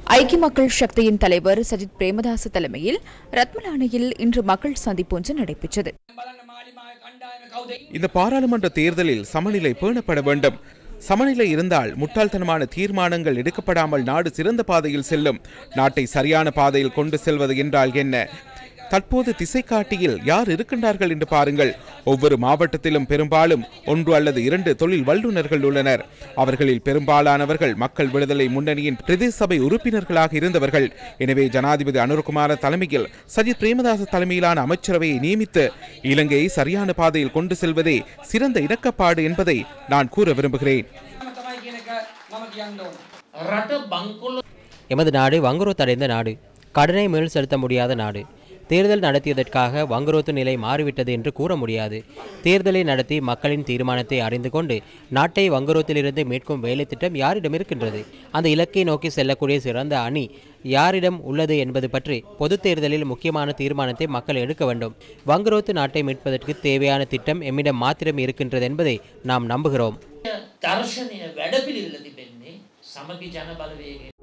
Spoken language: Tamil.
ஐக்கிய மக்கள் சக்தியின் தலைவர் சஜித் பிரேமதாச தலைமையில் ரத்மலானையில் இன்று மக்கள் சந்திப்பு ஒன்று நடைபெற்றது இந்த பாராளுமன்ற தேர்தலில் சமநிலை பேணப்பட வேண்டும் சமநிலை இருந்தால் முட்டாள்தனமான தீர்மானங்கள் எடுக்கப்படாமல் நாடு சிறந்த பாதையில் செல்லும் நாட்டை சரியான பாதையில் கொண்டு செல்வது என்றால் என்ன தற்போது திசை காட்டியில் யார் இருக்கின்றார்கள் என்று பாருங்கள் ஒவ்வொரு மாவட்டத்திலும் பெரும்பாலும் ஒன்று அல்லது இரண்டு தொழில் வல்லுநர்கள் உள்ளனர் அவர்களில் பெரும்பாலானவர்கள் மக்கள் விடுதலை முன்னணியின் பிரதேச சபை உறுப்பினர்களாக இருந்தவர்கள் எனவே ஜனாதிபதி அனுரகுமார தலைமையில் சஜித் பிரேமதாச தலைமையிலான அமைச்சரவையை நியமித்து இலங்கையை சரியான பாதையில் கொண்டு செல்வதே சிறந்த இணக்கப்பாடு என்பதை நான் கூற விரும்புகிறேன் රට බංකොල්ල எமது நாடு வங்குரோத்தடைந்த நாடு கடனை மேல் செலுத்த முடியாத நாடு தேர்தல் நடத்தியதற்காக வங்குரோத்து நிலை மாறிவிட்டது என்று கூற முடியாது தேர்தலை நடத்தி மக்களின் தீர்மானத்தை அறிந்து கொண்டு நாட்டை வங்குரோத்திலிருந்து மீட்கும் வேலை திட்டம் யாரிடம் இருக்கின்றது அந்த இலக்கை நோக்கி செல்லக்கூடிய சிறந்த அணி யாரிடம் உள்ளது என்பது பற்றி பொது தேர்தலில் முக்கியமான தீர்மானத்தை மக்கள் எடுக்க வேண்டும் வங்குரோத்து நாட்டை மீட்பதற்கு தேவையான திட்டம் எம்மிடம் மாத்திரம் இருக்கின்றது என்பதை நாம் நம்புகிறோம் දර්ශනය වැඩපිළිවෙල තිබෙන්නේ සමගි ජන බලවේග